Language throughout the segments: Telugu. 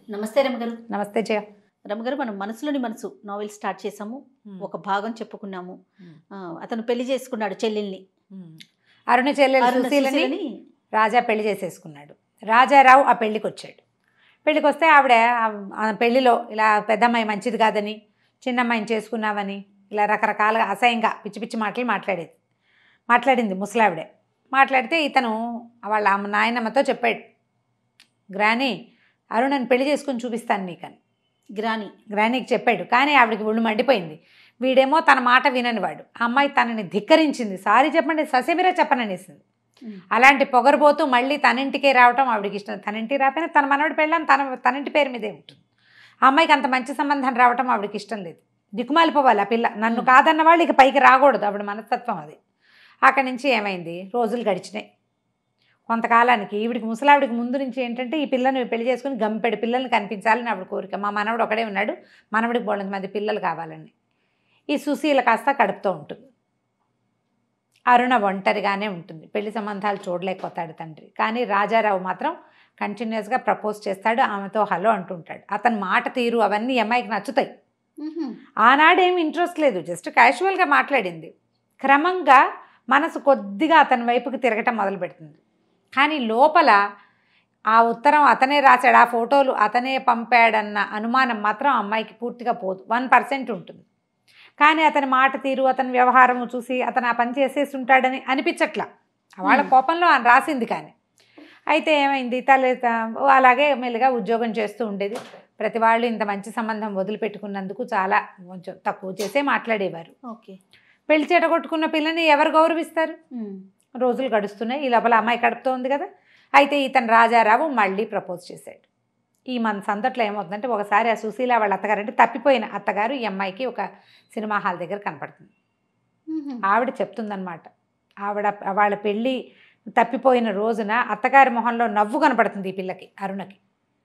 నమస్తే రమగారు నమస్తే జయ రమగారు మనం మనసులోని మనసు నావెల్ స్టార్ట్ చేసాము ఒక ఒక భాగం చెప్పుకున్నాము ఆ, అతను పెళ్లి చేసుకున్నాడు చెల్లెల్ని అరుణ చెల్లెలు అరుణ సుశీలని సుశీలని రాజా పెళ్లి చేసేసుకున్నాడు రాజారావు ఆ పెళ్లికి వచ్చాడు పెళ్లికి వస్తే ఆవిడ ఆ- ఆ పెళ్లిలో ఇలా పెద్దమ్మాయి మంచిది కాదని చిన్నమ్మాయిని చేసుకున్నావని ఇలా రకరకాలుగా అసహ్యంగా పిచ్చి పిచ్చి మాటలు మాట్లాడేది మాట్లాడింది ముసలావిడే మాట్లాడితే ఇతను వాళ్ళ అమ్మ నాయనమ్మతో చెప్పాడు గ్రాని అరుణని పెళ్లి చేసుకుని చూపిస్తాను నీకని గ్రాని గ్రానీకి చెప్పాడు కానీ ఆవిడకి ఒళ్ళు మండిపోయింది వీడేమో తన మాట వినని వాడు ఆ అమ్మాయి తనని ధిక్కరించింది సారీ చెప్పండి ససేమిరా చెప్పననేసింది అలాంటి పొగరబోతూ మళ్ళీ తనింటికే రావటం ఆవిడకి ఇష్టం తనింటికి రాకపోయినా తన మనవడి పెళ్ళని తన తనింటి పేరు మీదే ఉంటుంది ఆ అమ్మాయికి అంత మంచి సంబంధం రావటం ఆవిడకి ఇష్టం లేదు దిక్కుమాలిపోవాలి ఆ పిల్ల నన్ను కాదన్న వాళ్ళు ఇక పైకి రాకూడదు ఆవిడ మనస్తత్వం అది అక్కడి నుంచి ఏమైంది రోజులు గడిచినాయి కొంతకాలానికి ఈవిడికి ముసలావిడికి ముందు నుంచి ఏంటంటే ఈ పిల్లని పెళ్లి చేసుకుని గంపెడు పిల్లల్ని కనిపించాలని ఆవిడ కోరిక మా మనవడు ఒకడే ఉన్నాడు మనవడికి బోళ్ళంత మంది పిల్లలు కావాలని ఈ సుశీల కాస్త కడుపుతూ ఉంటుంది అరుణ ఒంటరిగానే ఉంటుంది పెళ్లి సంబంధాలు చూడలేకపోతాడు తండ్రి కానీ రాజారావు మాత్రం కంటిన్యూస్గా ప్రపోజ్ చేస్తాడు ఆమెతో హలో అంటుంటాడు అతని మాట తీరు అవన్నీ ఈ అమ్మాయికి నచ్చుతాయి ఆనాడేమి ఇంట్రెస్ట్ లేదు జస్ట్ క్యాజువల్గా మాట్లాడింది క్రమంగా మనసు కొద్దిగా అతని వైపుకి తిరగటం మొదలు పెడుతుంది కానీ లోపల ఆ ఉత్తరం అతనే రాశాడు ఆ ఫోటోలు అతనే పంపాడన్న అనుమానం మాత్రం ఆ అమ్మాయికి పూర్తిగా పోదు వన్ పర్సెంట్ ఉంటుంది కానీ అతని మాట తీరు అతని వ్యవహారము చూసి అతను ఆ పని చేసేసి ఉంటాడని అనిపించట్లా వాళ్ళ Hmm. కోపంలో ఆయన రాసింది కానీ అయితే ఏమైంది తల త- అలాగే మెల్లిగా ఉద్యోగం చేస్తూ ఉండేది ప్రతి వాళ్ళు ఇంత మంచి సంబంధం వదిలిపెట్టుకున్నందుకు చాలా కొంచెం తక్కువ చేసే మాట్లాడేవారు ఓకే పెళ్లి చెడగొట్టుకున్న పిల్లని ఎవరు గౌరవిస్తారు రోజులు గడుస్తున్నాయి ఈ లోపల అమ్మాయి కడుపుతూ ఉంది కదా అయితే ఇతను రాజారావు మళ్ళీ ప్రపోజ్ చేశాడు ఈ మన సందట్లో ఏమవుతుందంటే ఒకసారి ఆ సుశీల వాళ్ళ అత్తగారు అంటే తప్పిపోయిన అత్తగారు ఈ అమ్మాయికి ఒక సినిమా హాల్ దగ్గర కనపడుతుంది ఆవిడ చెప్తుందనమాట ఆవిడ వాళ్ళ పెళ్ళి తప్పిపోయిన రోజున అత్తగారి మొహంలో నవ్వు కనపడుతుంది ఈ పిల్లకి అరుణకి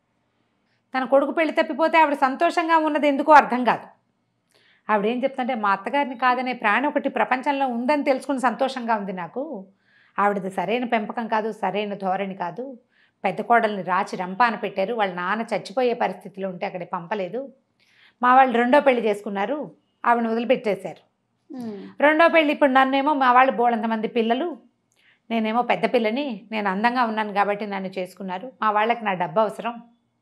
తన కొడుకు పెళ్లి తప్పిపోతే ఆవిడ సంతోషంగా ఉన్నది ఎందుకో అర్థం కాదు ఆవిడ ఏం చెప్తుంటే మా అత్తగారిని కాదనే ప్రాణి ఒకటి ప్రపంచంలో ఉందని తెలుసుకుని సంతోషంగా ఉంది నాకు ఆవిడది సరైన పెంపకం కాదు సరైన ధోరణి కాదు పెద్ద కోడల్ని రాచి రంపాన పెట్టారు వాళ్ళ నాన్న చచ్చిపోయే పరిస్థితిలో ఉంటే అక్కడ పంపలేదు మా వాళ్ళు రెండో పెళ్లి చేసుకున్నారు ఆవిడని వదిలిపెట్టేశారు రెండో పెళ్ళి ఇప్పుడు నన్నేమో మా వాళ్ళు బోళంత మంది పిల్లలు నేనేమో పెద్ద పిల్లని నేను అందంగా ఉన్నాను కాబట్టి నన్ను చేసుకున్నారు మా వాళ్ళకి నా డబ్బు అవసరం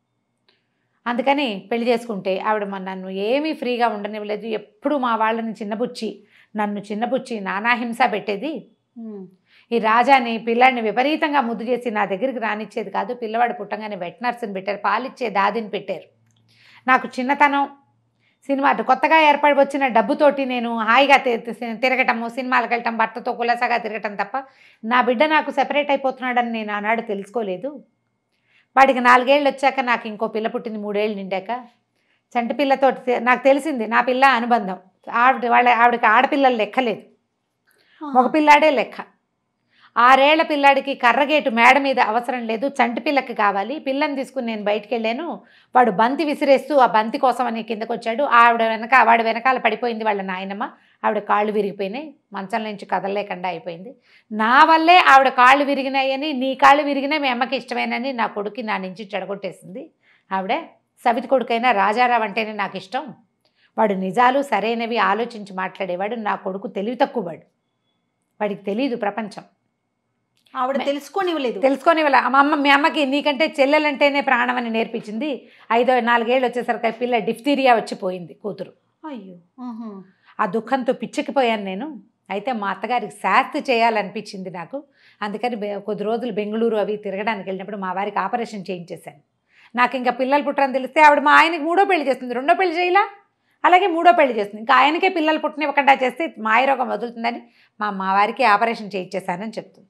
అందుకని పెళ్లి చేసుకుంటే ఆవిడ మన నన్ను ఏమీ ఫ్రీగా ఉండనివ్వలేదు ఎప్పుడు మా వాళ్ళని చిన్నబుచ్చి నన్ను చిన్నబుచ్చి నానా హింస పెట్టేది ఈ రాజాని పిల్లాడిని విపరీతంగా ముద్దు చేసి నా దగ్గరికి రానిచ్చేది కాదు పిల్లవాడు పుట్టంగానే వెట్ నర్స్ని పెట్టారు పాలిచ్చే దాదిని పెట్టారు నాకు చిన్నతనం సినిమా అటు కొత్తగా ఏర్పడి వచ్చిన డబ్బుతోటి నేను హాయిగా తి- తి- తిరగటము సినిమాలకు వెళ్ళటం భర్తతో కులసగా తిరగటం తప్ప నా బిడ్డ నాకు సెపరేట్ అయిపోతున్నాడని నేను ఆనాడు తెలుసుకోలేదు వాడికి నాలుగేళ్ళు వచ్చాక నాకు ఇంకో పిల్ల పుట్టింది మూడేళ్ళు నిండాక చంటి పిల్లతో నాకు తెలిసింది నా పిల్ల అనుబంధం ఆవిడ వాళ్ళ ఆవిడకి ఆడపిల్లలు లెక్కలేదు మగ పిల్లాడే లెక్క ఆరేళ్ల పిల్లాడికి కర్రగేటు మేడ మీద అవసరం లేదు చంటి పిల్లకి కావాలి పిల్లని తీసుకుని నేను బయటికి వెళ్ళాను వాడు బంతి విసిరేస్తూ ఆ బంతి కోసం అని కిందకు వచ్చాడు ఆవిడ వెనక వాడి వెనకాల పడిపోయింది వాళ్ళ నాయనమ్మ ఆవిడ కాళ్ళు విరిగిపోయినాయి మంచం నుంచి కదలలేకుండా అయిపోయింది నా వల్లే ఆవిడ కాళ్ళు విరిగినాయని నీ కాళ్ళు విరిగినాయి మీ అమ్మకి ఇష్టమేనని నా కొడుకు నా నుంచి చెడగొట్టేసింది ఆవిడ సవితి కొడుకైనా రాజారావు అంటేనే నాకు ఇష్టం వాడు నిజాలు సరైనవి ఆలోచించి మాట్లాడేవాడు నా కొడుకు తెలివి తక్కువవాడు వాడికి తెలియదు ప్రపంచం ఆవిడ తెలుసుకోనివ్వలేదు తెలుసుకొని వాళ్ళ మా అమ్మ మీ అమ్మకి నీకంటే చెల్లెలంటేనే ప్రాణం అని నేర్పించింది ఐదో నాలుగేళ్ళు వచ్చేసరికి ఆ పిల్ల డిఫ్తీరియా వచ్చిపోయింది కూతురు అయ్యో ఆ దుఃఖంతో పిచ్చెక్కిపోయాను నేను అయితే మా అత్తగారికి శాస్తి చేయాలనిపించింది నాకు అందుకని బె- కొద్ది రోజులు బెంగళూరు అవి తిరగడానికి వెళ్ళినప్పుడు మా వారికి ఆపరేషన్ చేయించేశాను నాకు ఇంకా పిల్లలు పుట్టరని తెలిస్తే ఆవిడ మా ఆయనకి మూడో పెళ్లి చేస్తుంది రెండో పెళ్లి చేయాల అలాగే మూడో పెళ్లి చేస్తుంది ఇంకా ఆయనకే పిల్లలు పుట్టనివ్వకుండా చేస్తే మాయరోగం వదులుతుందని మా మా వారికి ఆపరేషన్ చేయించేశానని చెప్తుంది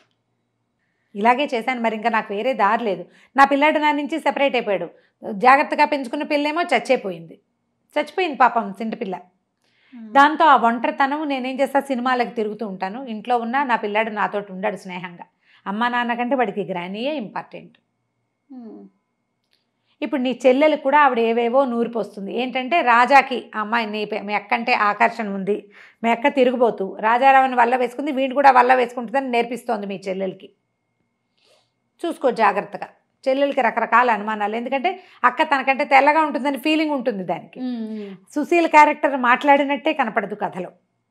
ఇలాగే చేశాను మరి ఇంకా నాకు వేరే దారి లేదు నా పిల్లాడు నా నుంచి సెపరేట్ అయిపోయాడు జాగ్రత్తగా పెంచుకున్న పిల్లేమో చచ్చిపోయింది చచ్చిపోయింది పాపం చింటి పిల్ల దాంతో ఆ ఒంటరితనం నేనేం చేస్తా సినిమాలకు తిరుగుతూ ఉంటాను ఇంట్లో ఉన్న నా పిల్లాడు నాతోటి ఉండడు స్నేహంగా అమ్మ నాన్న కంటే వాడికి గ్రానీయే ఇంపార్టెంట్ ఇప్పుడు నీ చెల్లెలు కూడా ఆవిడ ఏవేవో నూరిపోస్తుంది ఏంటంటే రాజాకి ఆ అమ్మాయి నీ పే- మీ అక్కంటే ఆకర్షణ ఉంది మీ అక్క తిరిగిపోతూ రాజారావుని వల్ల వేసుకుంది వీడు కూడా వల్ల వేసుకుంటుందని నేర్పిస్తోంది మీ చెల్లెలకి చూసుకో జాగ్రత్తగా చెల్లెలకి రకరకాల అనుమానాలు ఎందుకంటే అక్క తనకంటే తెల్లగా ఉంటుందని ఫీలింగ్ ఉంటుంది దానికి ఉమ్, సుశీల్ క్యారెక్టర్ మాట్లాడినట్టే కనపడదు కథలో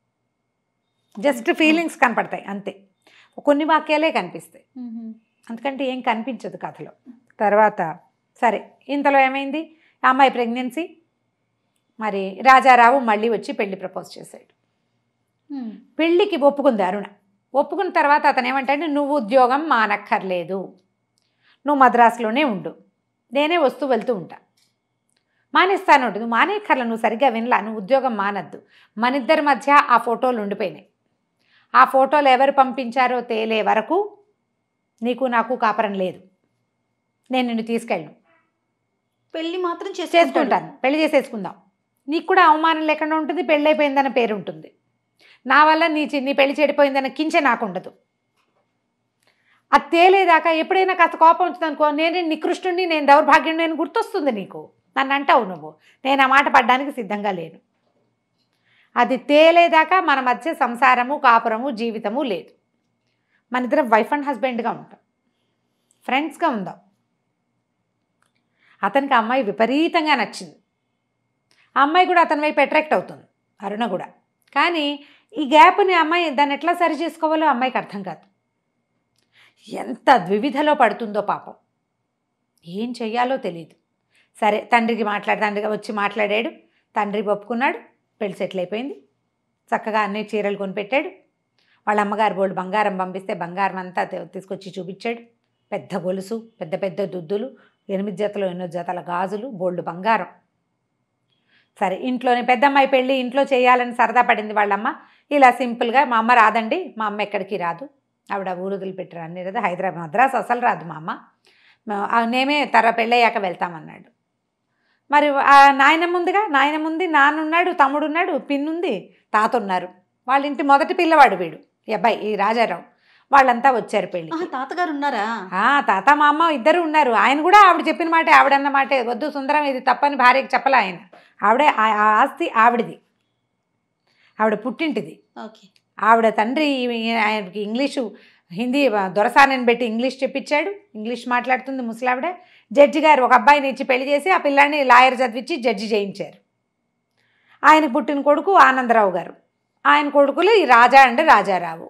జస్ట్ ఫీలింగ్స్ కనపడతాయి అంతే కొన్ని వాక్యాలే కనిపిస్తాయి ఉమ్, అందుకంటే ఏం కనిపించదు కథలో తర్వాత సరే ఇంతలో ఏమైంది ఆ అమ్మాయి ప్రెగ్నెన్సీ మరి రాజారావు మళ్ళీ వచ్చి పెళ్లి ప్రపోజ్ చేశాడు ఉమ్, పెళ్ళికి ఒప్పుకుంది అరుణ ఒప్పుకున్న తర్వాత అతను ఏమంటాడు నువ్వు ఉద్యోగం మానక్కర్లేదు నువ్వు మద్రాసులోనే ఉండు నేనే వస్తూ వెళ్తూ ఉంటా మానేస్తాను నువ్వు మానేక్కర్ల నువ్వు సరిగ్గా వినలా నువ్వు ఉద్యోగం మానద్దు మన ఇద్దరి మధ్య ఆ ఫోటోలు ఉండిపోయినాయి ఆ ఫోటోలు ఎవరు పంపించారో తేలే వరకు నీకు నాకు కాపరం లేదు నేను నిన్ను తీసుకెళ్ళను పెళ్లి మాత్రం చేసుకుంటాడు. చేసుకుంటాను పెళ్లి చేసేసుకుందాం నీకు కూడా అవమానం లేకుండా ఉంటుంది పెళ్ళి అయిపోయిందన్న పేరు ఉంటుంది నా వల్ల నీ చి- నీ పెళ్లి చెడిపోయిందన్న కించె నాకు ఉండదు అది తేలేదాకా ఎప్పుడైనా కాస్త కోపం వచ్చింది అనుకో నేను నికృష్టుని నేను దౌర్భాగ్యం నేను గుర్తొస్తుంది నీకు నన్ను అంటావు నువ్వు నేను ఆ మాట పడ్డానికి సిద్ధంగా లేను అది తేలేదాకా మన మధ్య సంసారము కాపురము జీవితము లేదు మన ఇద్దరం వైఫ్ అండ్ హస్బెండ్గా ఉంటాం ఫ్రెండ్స్గా ఉందాం అతనికి ఆ అమ్మాయి విపరీతంగా నచ్చింది ఆ అమ్మాయి కూడా అతని వైపు అట్రాక్ట్ అవుతుంది అరుణ కూడా కానీ ఈ గ్యాప్ని అమ్మాయి దాన్ని ఎట్లా సరి చేసుకోవాలో అమ్మాయికి అర్థం కాదు ఎంత ద్వివిధలో పడుతుందో పాపం ఏం చెయ్యాలో తెలియదు సరే తండ్రికి మాట్లాడి తండ్రిగా వచ్చి మాట్లాడాడు తండ్రి ఒప్పుకున్నాడు పెళ్లి సెటిల్ అయిపోయింది చక్కగా అన్ని చీరలు కొనిపెట్టాడు వాళ్ళ అమ్మగారు బోల్డ్ బంగారం పంపిస్తే బంగారం అంతా తీ- తీసుకొచ్చి చూపించాడు పెద్ద గొలుసు పెద్ద పెద్ద దుద్దులు ఎనిమిది జతలు ఎనిమిది జతల గాజులు బోల్డ్ బంగారం సరే ఇంట్లోనే పెద్దమ్మాయి పెళ్ళి ఇంట్లో చేయాలని సరదా పడింది వాళ్ళమ్మ ఇలా సింపుల్గా మా అమ్మ రాదండి మా అమ్మ ఎక్కడికి రాదు ఆవిడ ఊరు వదిలిపెట్టి అన్ని రాదు హైదరాబాద్ మద్రాసు అసలు రాదు మా అమ్మ మా- ఆ నేమే తర పెళ్ళయ్యాక వెళ్తామన్నాడు మరి ఆ నాయనమ్మ ఉందిగా నాయనమ్మ ఉంది నాన్న ఉన్నాడు తమ్ముడు ఉన్నాడు పిన్నుంది తాత ఉన్నారు వాళ్ళ ఇంటి మొదటి పిల్లవాడు వీడు ఈ అబ్బాయి ఈ రాజారావు వాళ్ళంతా వచ్చారు పెళ్ళి ఆహా, తాతగారు ఉన్నారా ఆ తాత మా అమ్మ ఇద్దరు ఉన్నారు ఆయన కూడా ఆవిడ చెప్పిన మాట ఆవిడన్న మాటే వద్దు సుందరం ఇది తప్పని భార్యకి చెప్పలే ఆయన ఆవిడే ఆ- ఆ ఆస్తి ఆవిడది ఆవిడ పుట్టింటిది ఓకే ఆవిడ తండ్రి ఈ- ఆయనకి ఇంగ్లీషు హిందీ దొరసానని పెట్టి ఇంగ్లీష్ చెప్పించాడు ఇంగ్లీష్ మాట్లాడుతుంది ముసలావిడ జడ్జి గారు ఒక అబ్బాయిని ఇచ్చి పెళ్లి చేసి ఆ పిల్లాడిని లాయర్ చదివించి జడ్జి చేయించారు ఆయనకు పుట్టిన కొడుకు ఆనందరావు గారు ఆయన కొడుకులు ఈ రాజా అండ్ రాజారావు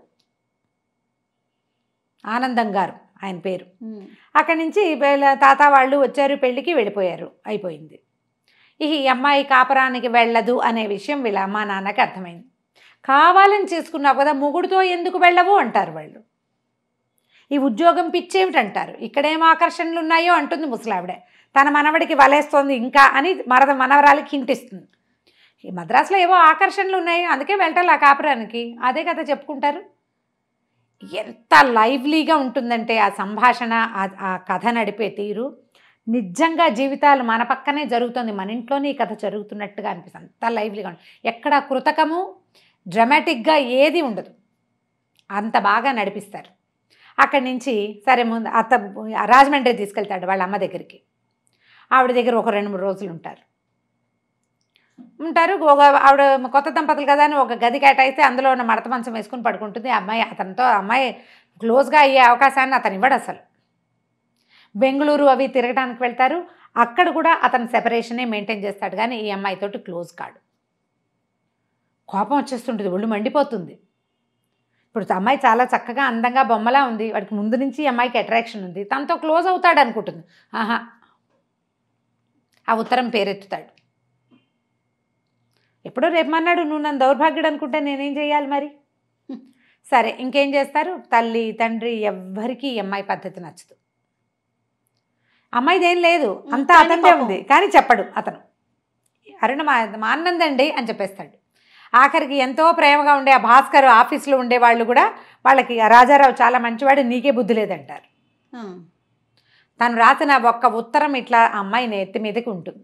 ఆనందం గారు ఆయన పేరు ఉమ్, అక్కడి నుంచి వీళ్ళ తాత వాళ్ళు వచ్చారు పెళ్ళికి వెళ్ళిపోయారు అయిపోయింది ఇక ఈ అమ్మాయి కాపరానికి వెళ్ళదు అనే విషయం వీళ్ళ అమ్మా నాన్నకి అర్థమైంది కావాలని చేసుకున్నావు కదా మొగుడుతో ఎందుకు వెళ్ళవు అంటారు వాళ్ళు ఈ ఉద్యోగం పిచ్చేమిటంటారు ఇక్కడేం ఆకర్షణలు ఉన్నాయో అంటుంది ముసలావిడ తన మనవడికి వలేస్తోంది ఇంకా అని మరద మనవరాలకి హింటిస్తుంది ఈ మద్రాసులో ఏవో ఆకర్షణలు ఉన్నాయి అందుకే వెళ్ళటాలి ఆ కాపురానికి అదే కదా చెప్పుకుంటారు ఎంత లైవ్లీగా ఉంటుందంటే ఆ సంభాషణ ఆ- ఆ కథ నడిపే తీరు నిజంగా జీవితాలు మన పక్కనే జరుగుతుంది మన ఇంట్లోనే ఈ కథ జరుగుతున్నట్టుగా అనిపిస్తుంది అంత లైవ్లీగా ఉంటుంది ఎక్కడ కృతకము డ్రమాటిక్గా ఏది ఉండదు అంత బాగా నడిపిస్తారు అక్కడి నుంచి సరే ముందు అత్త రాజమండ్రి తీసుకెళ్తాడు వాళ్ళ అమ్మ దగ్గరికి ఆవిడ దగ్గర ఒక రెండు మూడు రోజులు ఉంటారు ఉంటారు ఒక ఆవిడ కొత్త దంపతులు కదా అని ఒక గది కేటాయిస్తే అందులో ఉన్న మడత మంచం వేసుకుని పడుకుంటుంది ఆ అమ్మాయి అతనితో ఆ అమ్మాయి క్లోజ్గా అయ్యే అవకాశాన్ని అతను ఇవ్వడు అసలు బెంగళూరు అవి తిరగడానికి వెళ్తారు అక్కడ కూడా అతను సెపరేషనే మెయింటైన్ చేస్తాడు కానీ ఈ అమ్మాయితోటి క్లోజ్ కాడు కోపం వచ్చేస్తుంటుంది ఒళ్ళు మండిపోతుంది ఇప్పుడు ఆ అమ్మాయి చాలా చక్కగా అందంగా బొమ్మలా ఉంది వాడికి ముందు నుంచి ఈ అమ్మాయికి అట్రాక్షన్ ఉంది తనతో క్లోజ్ అవుతాడు అనుకుంటుంది ఆహా ఆ ఉత్తరం పేరెత్తుతాడు ఎప్పుడో రేపమన్నాడు నువ్వు నన్ను దౌర్భాగ్యుడు అనుకుంటే నేనేం చేయాలి మరి సరే ఇంకేం చేస్తారు తల్లి తండ్రి ఎవ్వరికీ ఈ అమ్మాయి పద్ధతి నచ్చదు అమ్మాయిదేం లేదు అంతా కానీ అతనిదే పాపం. ఉంది కానీ చెప్పడు అతను అరుణ మా మా అన్నందండి అని చెప్పేస్తాడు ఆఖరికి ఎంతో ప్రేమగా ఉండే ఆ భాస్కర్ ఆఫీస్లో ఉండే వాళ్ళు కూడా వాళ్ళకి ఆ రాజారావు చాలా మంచివాడు నీకే బుద్ధి లేదంటారు ఆ, తను రాసిన ఒక్క ఉత్తరం ఇట్లా ఆ అమ్మాయి నెత్తి మీదకి ఉంటుంది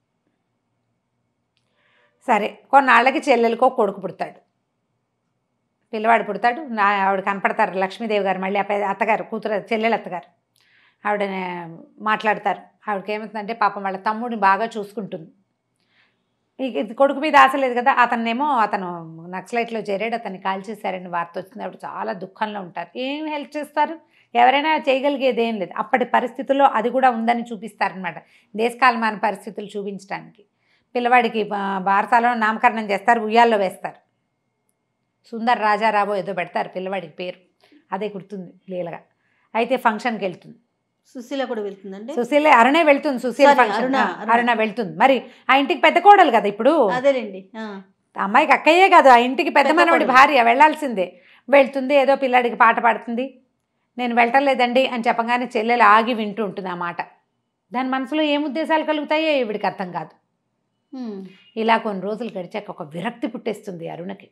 సరే కొన్నాళ్ళకి చెల్లెలకో కొడుకు పుడతాడు పిల్లవాడు పుడతాడు నా ఆవిడ కనపడతారు లక్ష్మీదేవి గారు మళ్ళీ ఆ పెద్ద అత్తగారు కూతురు చెల్లెలు అత్తగారు ఆవిడ మాట్లాడతారు ఆవిడకి ఏమవుతుందంటే పాపం వాళ్ళ తమ్ముడిని బాగా చూసుకుంటుంది ఇక ఇది కొడుకు మీద ఆశ లేదు కదా అతన్నేమో అతను నక్సలైట్లో చేరాడు అతన్ని కాల్ చేశారని వార్త వచ్చింది ఆవిడ చాలా దుఃఖంలో ఉంటారు ఏం హెల్ప్ చేస్తారు ఎవరైనా చేయగలిగేది ఏం లేదు అప్పటి పరిస్థితుల్లో అది కూడా ఉందని చూపిస్తారనమాట దేశకాలమాన పరిస్థితులు చూపించడానికి పిల్లవాడికి బా- బారసాలలో నామకరణం చేస్తారు ఉయ్యాల్లో వేస్తారు సుందర్ రాజారావు ఏదో పెడతారు పిల్లవాడికి పేరు అదే గుర్తుంది లీలగా అయితే ఫంక్షన్కి వెళ్తుంది సుశీల కూడా వెళ్తుందండి సుశీల అరుణే వెళ్తుంది సుశీల Sorry, ఫంక్షన్ అరుణ, ఆ, అరుణ. అరుణ వెళ్తుంది మరి ఆ ఇంటికి పెద్ద కోడలు కదా ఇప్పుడు అదేలేండి ఆ. ఆ అమ్మాయికి అక్కయ్యే కాదు ఆ ఇంటికి పెద్ద పెద్ద మనవడి కోడలు. భార్య వెళ్ళాల్సిందే వెళ్తుంది ఏదో పిల్లాడికి పాట పాడుతుంది నేను వెళ్ళలేదండి అని చెప్పగానే చెల్లెలు ఆగి వింటూ ఉంటుంది ఆ మాట దాని మనసులో ఏం ఉద్దేశాలు కలుగుతాయో ఈవిడికి అర్థం కాదు ఉమ్. ఇలా కొన్ని రోజులు గడిచాక ఒక విరక్తి పుట్టేస్తుంది అరుణకి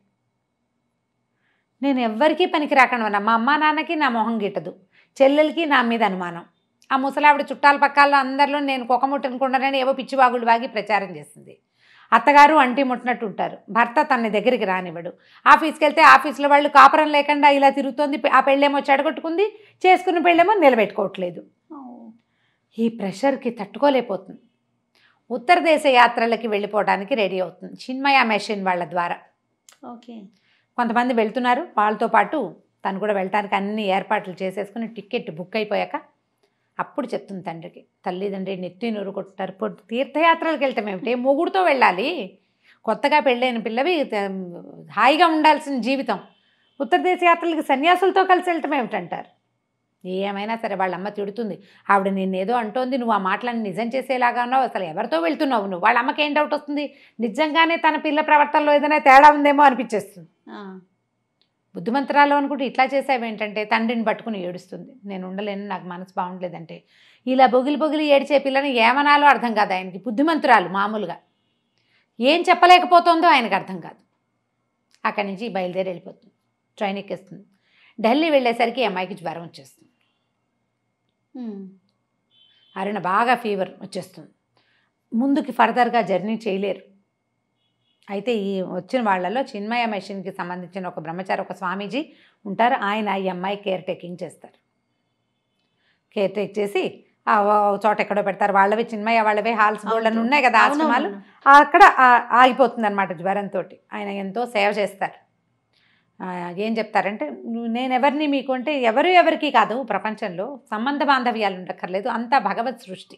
నేను ఎవ్వరికీ పనికి రాకుండా మా అమ్మా నాన్నకి నా మొహం గిట్టదు చెల్లెలకి నా మీద అనుమానం ఆ ముసలావిడ చుట్టాల పక్కాల్లో అందరిలో నేను కుక్కముట్టనుకుంటానని ఏవో పిచ్చివాగులు వాగి ప్రచారం చేస్తుంది అత్తగారు అంటి ముట్టినట్టు ఉంటారు భర్త తన దగ్గరికి రానివ్వడు ఆఫీస్కి వెళ్తే ఆఫీస్లో వాళ్ళు కాపురం లేకుండా ఇలా తిరుగుతోంది ఆ పెళ్ళేమో చెడగొట్టుకుంది చేసుకున్న పెళ్ళేమో నిలబెట్టుకోవట్లేదు ఓ. ఈ ప్రెషర్కి తట్టుకోలేకపోతుంది ఉత్తర దేశ యాత్రలకి వెళ్ళిపోవడానికి రెడీ అవుతుంది చిన్మయ మెషిన్ వాళ్ళ ద్వారా ఓకే కొంతమంది వెళ్తున్నారు వాళ్ళతో పాటు తను కూడా వెళ్ళటానికి అన్ని ఏర్పాట్లు చేసేసుకుని టికెట్ బుక్ అయిపోయాక అప్పుడు చెప్తుంది తండ్రికి తల్లిదండ్రి నెత్తి నూరు కొట్టారు పొ- తీర్థయాత్రలకు వెళ్తాం ఏమిటి మొగుడుతో వెళ్ళాలి కొత్తగా పెళ్ళైన పిల్లవి త- హాయిగా ఉండాల్సిన జీవితం ఉత్తర దేశ యాత్రలకి సన్యాసులతో కలిసి వెళ్ళటం ఏమిటంటారు ఏమైనా సరే వాళ్ళ అమ్మ తిడుతుంది ఆవిడ నిన్నేదో అంటోంది నువ్వు ఆ మాటలను నిజం చేసేలాగా ఉన్నావు అసలు ఎవరితో వెళ్తున్నావు నువ్వు వాళ్ళ అమ్మకి ఏం డౌట్ వస్తుంది నిజంగానే తన పిల్ల ప్రవర్తనలో ఏదైనా తేడా ఉందేమో అనిపించేస్తుంది ఆ. బుద్ధిమంతరాలు అనుకుంటే ఇట్లా చేసావు ఏంటంటే తండ్రిని పట్టుకుని ఏడుస్తుంది నేను ఉండలేను నాకు మనసు బాగుండలేదంటే ఇలా బొగిలి బొగిలి ఏడిచే పిల్లని ఏమనాలో అర్థం కాదు ఆయనకి బుద్ధిమంతురాలు మామూలుగా ఏం చెప్పలేకపోతుందో ఆయనకు అర్థం కాదు అక్కడి నుంచి బయలుదేరి వెళ్ళిపోతుంది ట్రైన్ ఎక్కేస్తుంది ఢిల్లీ వెళ్ళేసరికి ఈ అమ్మాయికి జ్వరం వచ్చేస్తుంది ఉమ్. అరుణ బాగా ఫీవర్ వచ్చేస్తుంది ముందుకి ఫర్దర్గా జర్నీ చేయలేరు అయితే ఈ వచ్చిన వాళ్ళలో చిన్మయ మెషిన్కి సంబంధించిన ఒక బ్రహ్మచారి ఒక స్వామీజీ ఉంటారు ఆయన ఈ అమ్మాయి కేర్ టేకింగ్ చేస్తారు కేర్ టేక్ చేసి ఆ ఓ చోట ఎక్కడో పెడతారు వాళ్ళవి చిన్మయ వాళ్ళవి హాల్స్ బోర్డులను అవును. ఉన్నాయి కదా అవును, ఆశ్రమాలు అవును. అక్కడ ఆ- ఆగిపోతుంది అనమాట జ్వరంతో ఆయన ఎంతో సేవ చేస్తారు ఆ, ఏం చెప్తారంటే "నువ్వు- నేను ఎవరిని మీకు అంటే ఎవరు ఎవరికి కాదు ప్రపంచంలో సంబంధ బాంధవ్యాలు ఉండక్కర్లేదు అంతా భగవత్ సృష్టి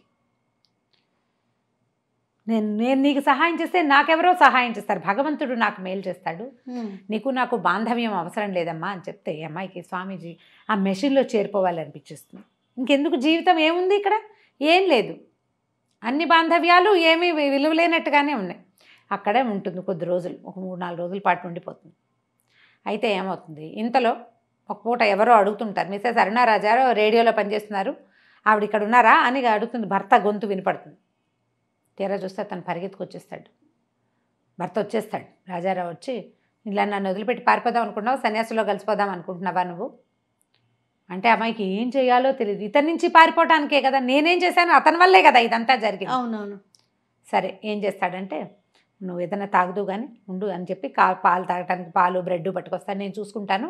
నేను నేను నీకు సహాయం చేస్తే నాకెవరో సహాయం చేస్తారు భగవంతుడు నాకు మేలు చేస్తాడు ఉమ్. నీకు నాకు బాంధవ్యం అవసరం లేదమ్మా అని చెప్తే ఈ అమ్మాయికి స్వామీజీ ఆ మెషిన్లో చేరిపోవాలనిపించేస్తుంది ఇంకెందుకు జీవితం ఏముంది ఇక్కడ ఏం లేదు అన్ని బాంధవ్యాలు ఏమీ వి- విలువలేనట్టుగానే ఉన్నాయి అక్కడే ఉంటుంది కొద్ది రోజులు ఒక మూడు నాలుగు రోజుల పాటు ఉండిపోతుంది అయితే ఏమవుతుంది ఇంతలో ఒక పూట ఎవరో అడుగుతుంటారు మిసెస్ అరుణారాజారావు రేడియోలో పనిచేస్తున్నారు ఆవిడ ఇక్కడ ఉన్నారా అని అడుగుతుంది భర్త గొంతు వినపడుతుంది తీరా చూస్తే తను పరిగెత్తుకొచ్చేస్తాడు భర్త వచ్చేస్తాడు రాజారావు వచ్చి ఇలా నన్ను వదిలిపెట్టి పారిపోదాం అనుకున్నావు సన్యాసిలో కలిసిపోదాం అనుకుంటున్నావా నువ్వు అంటే అమ్మాయికి ఏం చేయాలో తెలియదు ఇతని నుంచి పారిపోవటానికే కదా నేనేం చేశాను అతని వల్లే కదా ఇదంతా జరిగింది అవునవును సరే ఏం చేస్తాడంటే నువ్వు ఏదైనా తాగుదు కానీ ఉండు అని చెప్పి కా పాలు తాగటానికి పాలు బ్రెడ్ పట్టుకొస్తాను నేను చూసుకుంటాను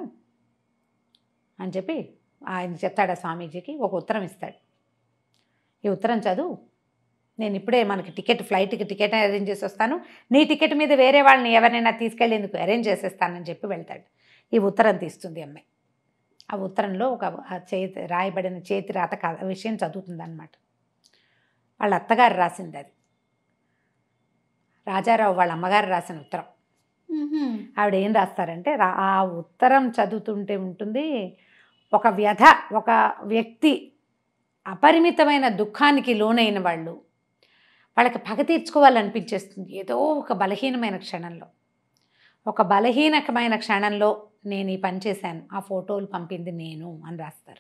అని చెప్పి ఆయన చెప్తాడు ఆ స్వామీజీకి ఒక ఉత్తరం ఇస్తాడు ఈ ఉత్తరం చదువు నేను ఇప్పుడే మనకి టికెట్ ఫ్లైట్కి టికెట్ అరేంజ్ చేసి వస్తాను నీ టికెట్ మీద వేరే వాళ్ళని ఎవరైనా తీసుకెళ్ళేందుకు అరేంజ్ చేసేస్తానని చెప్పి వెళ్తాడు ఈ ఉత్తరం తీస్తుంది అమ్మాయి ఆ ఉత్తరంలో ఒక ఆ చేతి రాయబడిన చేతి రాత కథ విషయం చదువుతుంది అనమాట వాళ్ళ అత్తగారు రాసింది అది రాజారావు వాళ్ళ అమ్మగారు రాసిన ఉత్తరం ఉహుం. ఆవిడ ఏం రాస్తారంటే రా- ఆ ఉత్తరం చదువుతుంటే ఉంటుంది ఒక వ్యధ ఒక వ్యక్తి అపరిమితమైన దుఃఖానికి లోనైన వాళ్ళు వాళ్ళకి పగ తీర్చుకోవాలనిపించేస్తుంది ఏదో ఒక బలహీనమైన క్షణంలో ఒక బలహీనకమైన క్షణంలో నేను ఈ పని చేశాను ఆ ఫోటోలు పంపింది నేను అని రాస్తారు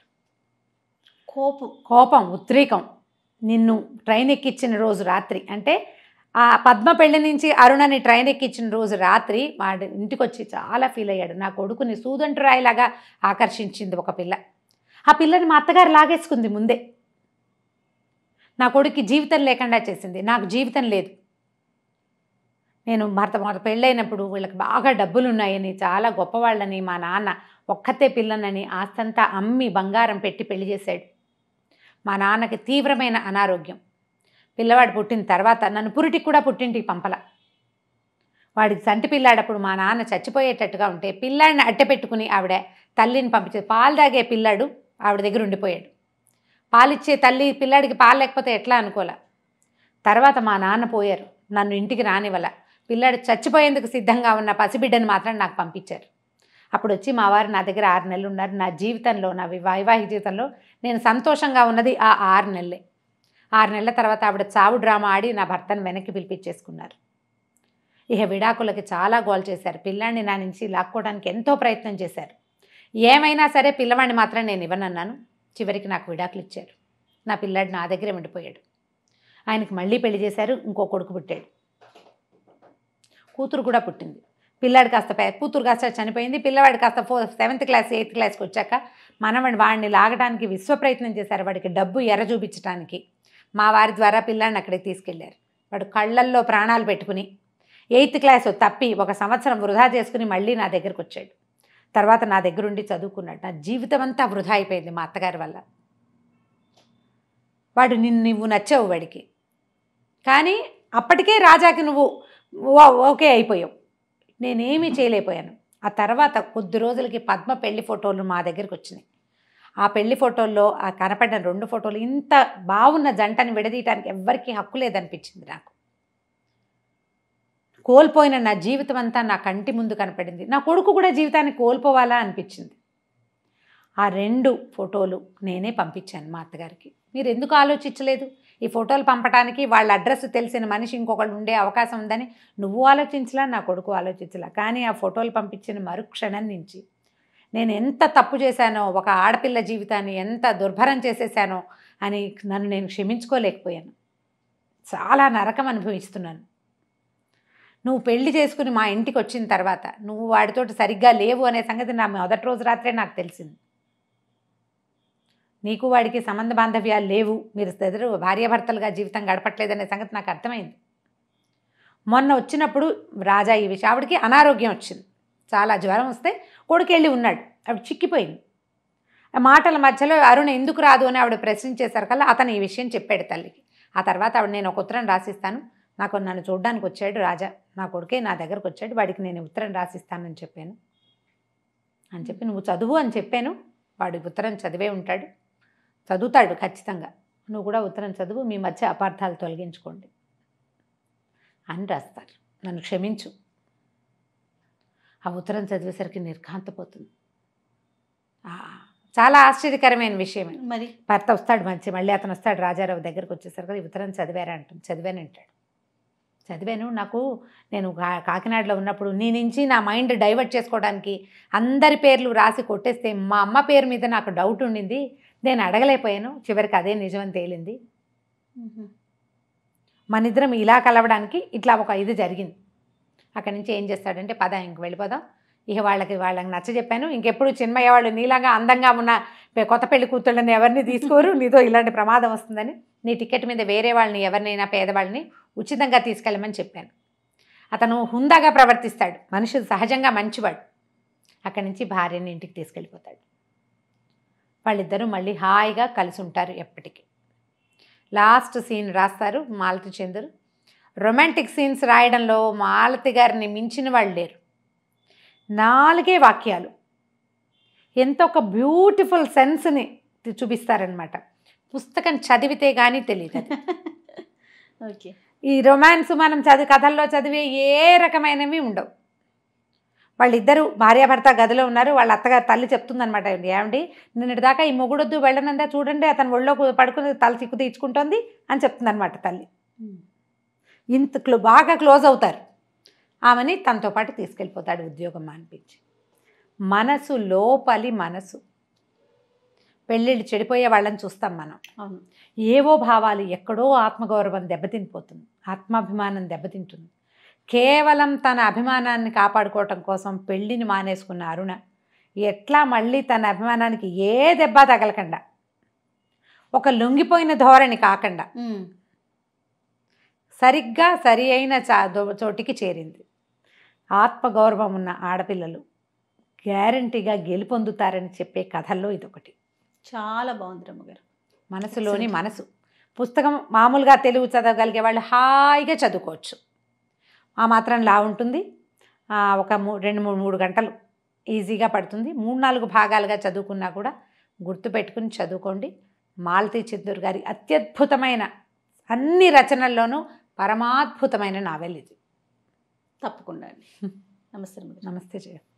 కోపు కోపం ఉద్రేకం నిన్ను ట్రైన్ ఎక్కించిన రోజు రాత్రి అంటే ఆ పద్మ పెళ్లి నుంచి అరుణని ట్రైన్ ఎక్కించిన రోజు రాత్రి వాడి ఇంటికి వచ్చి చాలా ఫీల్ అయ్యాడు నా కొడుకుని సూదంటు రాయిలాగా ఆకర్షించింది ఒక పిల్ల ఆ పిల్లని మా అత్తగారు లాగేసుకుంది ముందే నా కొడుక్కి జీవితం లేకుండా చేసింది నాకు జీవితం లేదు నేను భర్త భర్త పెళ్ళైనప్పుడు వీళ్ళకి బాగా డబ్బులు ఉన్నాయని చాలా గొప్పవాళ్ళని మా నాన్న ఒక్కతే పిల్లనని ఆస్తంతా అమ్మి బంగారం పెట్టి పెళ్లి చేశాడు మా నాన్నకి తీవ్రమైన అనారోగ్యం పిల్లవాడు పుట్టిన తర్వాత నన్ను పురిటికి కూడా పుట్టింటికి పంపల వాడికి సంటి పిల్లాడప్పుడు మా నాన్న చచ్చిపోయేటట్టుగా ఉంటే పిల్లాడిని అట్టె పెట్టుకుని ఆవిడ తల్లిని పంపించేది పాలు తాగే పిల్లాడు ఆవిడ దగ్గర ఉండిపోయాడు పాలిచ్చే తల్లి పిల్లాడికి పాలు లేకపోతే ఎట్లా అనుకోలే తర్వాత మా నాన్న పోయారు నన్ను ఇంటికి రానివ్వల పిల్లాడు చచ్చిపోయేందుకు సిద్ధంగా ఉన్న పసిబిడ్డని మాత్రం నాకు పంపించారు అప్పుడు వచ్చి మా వారు నా దగ్గర ఆరు నెలలు ఉన్నారు నా జీవితంలో నా వివా- వైవాహిక జీవితంలో నేను సంతోషంగా ఉన్నది ఆ ఆరు నెలలే ఆరు నెలల తర్వాత ఆవిడ చావు డ్రామా ఆడి నా భర్తను వెనక్కి పిలిపించేసుకున్నారు ఇక విడాకులకి చాలా గోల్ చేశారు పిల్లాడిని నా నుంచి లాక్కోవడానికి ఎంతో ప్రయత్నం చేశారు ఏమైనా సరే పిల్లవాడిని మాత్రం నేను ఇవ్వనన్నాను చివరికి నాకు విడాకులు ఇచ్చారు నా పిల్లాడు నా దగ్గరే ఉండిపోయాడు ఆయనకి మళ్ళీ పెళ్లి చేశారు ఇంకో కొడుకు పుట్టాడు కూతురు కూడా పుట్టింది పిల్లాడు కాస్త పె- కూతురు కాస్త చనిపోయింది పిల్లవాడు కాస్త ఫో సెవెంత్ క్లాస్ ఎయిత్ క్లాస్కి వచ్చాక మనవాడిని వాడిని లాగడానికి విశ్వ ప్రయత్నం చేశారు వాడికి డబ్బు ఎర్ర చూపించడానికి మా వారి ద్వారా పిల్లాడిని అక్కడికి తీసుకెళ్లారు వాడు కళ్ళల్లో ప్రాణాలు పెట్టుకుని ఎయిత్ క్లాస్ తప్పి ఒక సంవత్సరం వృధా చేసుకుని మళ్ళీ నా దగ్గరకు వచ్చాడు తర్వాత నా దగ్గర ఉండి చదువుకున్నాడు నా జీవితం అంతా వృధా అయిపోయింది మా అత్తగారి వల్ల వాడు నిన్ను నువ్వు నచ్చావు వాడికి కానీ అప్పటికే రాజాకి నువ్వు ఓ- ఓకే అయిపోయావు నేనేమీ చేయలేకపోయాను ఆ తర్వాత కొద్ది రోజులకి పద్మ పెళ్లి ఫోటోలు మా దగ్గరికి వచ్చినాయి ఆ పెళ్లి ఫోటోల్లో ఆ కనపడిన రెండు ఫోటోలు ఇంత బాగున్న జంటని విడదీయటానికి ఎవ్వరికీ హక్కు లేదనిపించింది నాకు కోల్పోయిన నా జీవితం అంతా నా కంటి ముందు కనపడింది నా కొడుకు కూడా జీవితాన్ని కోల్పోవాలా అనిపించింది ఆ రెండు ఫోటోలు నేనే పంపించాను మా అత్తగారికి మీరు ఎందుకు ఆలోచించలేదు ఈ ఫోటోలు పంపడానికి వాళ్ళ అడ్రస్ తెలిసిన మనిషి ఇంకొకళ్ళు ఉండే అవకాశం ఉందని నువ్వు ఆలోచించలా నా కొడుకు ఆలోచించలా కానీ ఆ ఫోటోలు పంపించిన మరుక్షణం నుంచి నేను ఎంత తప్పు చేశానో ఒక ఆడపిల్ల జీవితాన్ని ఎంత దుర్భరం చేసేసానో అని నన్ను నేను క్షమించుకోలేకపోయాను చాలా నరకం అనుభవిస్తున్నాను నువ్వు పెళ్లి చేసుకుని మా ఇంటికి వచ్చిన తర్వాత నువ్వు వాడితోటి సరిగ్గా లేవు అనే సంగతి నా మొదటి రోజు రాత్రే నాకు తెలిసింది నీకు వాడికి సంబంధ బాంధవ్యాలు లేవు మీరు ఇద్దరు భార్యాభర్తలుగా జీవితం గడపట్లేదనే సంగతి నాకు అర్థమైంది మొన్న వచ్చినప్పుడు రాజా ఈ విషయం ఆవిడకి అనారోగ్యం వచ్చింది చాలా జ్వరం వస్తే కొడుకెళ్ళి ఉన్నాడు ఆవిడ చిక్కిపోయింది ఆ మాటల మధ్యలో అరుణ ఎందుకు రాదు అని ఆవిడ ప్రశ్నించేసరికల్లా అతను ఈ విషయం చెప్పాడు తల్లికి ఆ తర్వాత ఆవిడ నేను ఒక ఉత్తరం రాసిస్తాను నాకు నన్ను చూడడానికి వచ్చాడు రాజా నా కొడుకే నా దగ్గరకు వచ్చాడు వాడికి నేను ఉత్తరం రాసిస్తానని చెప్పాను అని చెప్పి నువ్వు చదువు అని చెప్పాను వాడి ఉత్తరం చదివే ఉంటాడు చదువుతాడు ఖచ్చితంగా నువ్వు కూడా ఉత్తరం చదువు మీ మధ్య అపార్థాలు తొలగించుకోండి అని రాస్తారు నన్ను క్షమించు ఆ ఉత్తరం చదివేసరికి నిర్ఘాంతపోతుంది ఆ, చాలా ఆశ్చర్యకరమైన విషయమే మరి భర్త వస్తాడు మంచి మళ్ళీ అతను వస్తాడు రాజారావు దగ్గరకు వచ్చేసరికి ఈ ఉత్తరం చదివారా అంటాం చదివాను అంటాడు చదివాను నాకు నేను కా- కాకినాడలో ఉన్నప్పుడు నీ నుంచి నా మైండ్ డైవర్ట్ చేసుకోవడానికి అందరి పేర్లు రాసి కొట్టేస్తే మా అమ్మ పేరు మీద నాకు డౌట్ ఉండింది నేను అడగలేకపోయాను చివరికి అదే నిజమని తేలింది మ్మ్. మన ఇద్దరం ఇలా కలవడానికి ఇట్లా ఒక ఇది జరిగింది అక్కడి నుంచి ఏం చేస్తాడంటే పద ఇంక వెళ్ళిపోదాం ఇక వాళ్ళకి వాళ్ళకి నచ్చ చెప్పాను ఇంకెప్పుడు చిన్మయ్య వాళ్ళు నీలాగా అందంగా ఉన్న పె- కొత్త పెళ్లి కూతుళ్ళని ఎవరిని తీసుకోరు నీతో ఇలాంటి ప్రమాదం వస్తుందని నీ టికెట్ మీద వేరే వాళ్ళని ఎవరినైనా పేదవాళ్ళని ఉచితంగా తీసుకెళ్ళమని చెప్పాను అతను హుందాగా ప్రవర్తిస్తాడు మనిషి సహజంగా మంచివాడు అక్కడి నుంచి భార్యని ఇంటికి తీసుకెళ్ళిపోతాడు వాళ్ళిద్దరూ మళ్ళీ హాయిగా కలిసి ఉంటారు ఎప్పటికీ లాస్ట్ సీన్ రాస్తారు మాలతి చంద్రు రొమాంటిక్ సీన్స్ రాయడంలో మాలతి గారిని మించిన వాళ్ళు లేరు నాలుగే వాక్యాలు ఎంత ఒక బ్యూటిఫుల్ సెన్స్ని చూపిస్తారనమాట పుస్తకం చదివితే కానీ తెలియదు అది. ఓకే ఈ రొమాన్స్ మనం చదివి కథల్లో చదివే ఏ రకమైనవి ఉండవు వాళ్ళిద్దరూ భార్యాభర్త గదిలో ఉన్నారు వాళ్ళ అత్తగారు తల్లి చెప్తుందనమాట ఏమండి నిన్నటి దాకా ఈ మొగుడొద్దు వెళ్ళనందా చూడండి అతను ఒళ్ళో కు- పడుకుని తల చిక్కు తీర్చుకుంటోంది అని చెప్తుందనమాట తల్లి మ్మ్. ఇంత క్లో బాగా క్లోజ్ అవుతారు ఆమెని తనతో పాటు తీసుకెళ్ళిపోతాడు ఉద్యోగం అనిపించి మనసు లోపలి మనసు పెళ్ళిళ్ళు చెడిపోయే వాళ్ళని చూస్తాం మనం అవును ఏవో భావాలు ఎక్కడో ఆత్మగౌరవం దెబ్బతినిపోతుంది ఆత్మాభిమానం దెబ్బతింటుంది కేవలం తన అభిమానాన్ని కాపాడుకోవటం కోసం పెళ్ళిని మానేసుకున్న అరుణ ఎట్లా మళ్ళీ తన అభిమానానికి ఏ దెబ్బ తగలకుండా ఒక లొంగిపోయిన ధోరణి కాకుండా మ్మ్. సరిగ్గా సరి అయిన చా దో- చోటికి చేరింది ఆత్మగౌరవం ఉన్న ఆడపిల్లలు గ్యారంటీగా గెలుపొందుతారని చెప్పే కథల్లో ఇదొకటి చాలా బాగుంది రమ్మగారు మనసులోని Excellent. మనసు పుస్తకం మామూలుగా తెలుగు చదవగలిగే వాళ్ళు హాయిగా చదువుకోవచ్చు ఆ మాత్రం లా ఉంటుంది ఆ, ఒక మూ రెండు మూడు మూడు గంటలు ఈజీగా పడుతుంది మూడు నాలుగు భాగాలుగా చదువుకున్నా కూడా గుర్తుపెట్టుకుని చదువుకోండి మాలతీ చందూర్ గారి అత్యద్భుతమైన అన్ని రచనల్లోనూ పరమాద్భుతమైన నావెల్ ఇది తప్పకుండా అండి నమస్తే మేడం నమస్తే జయ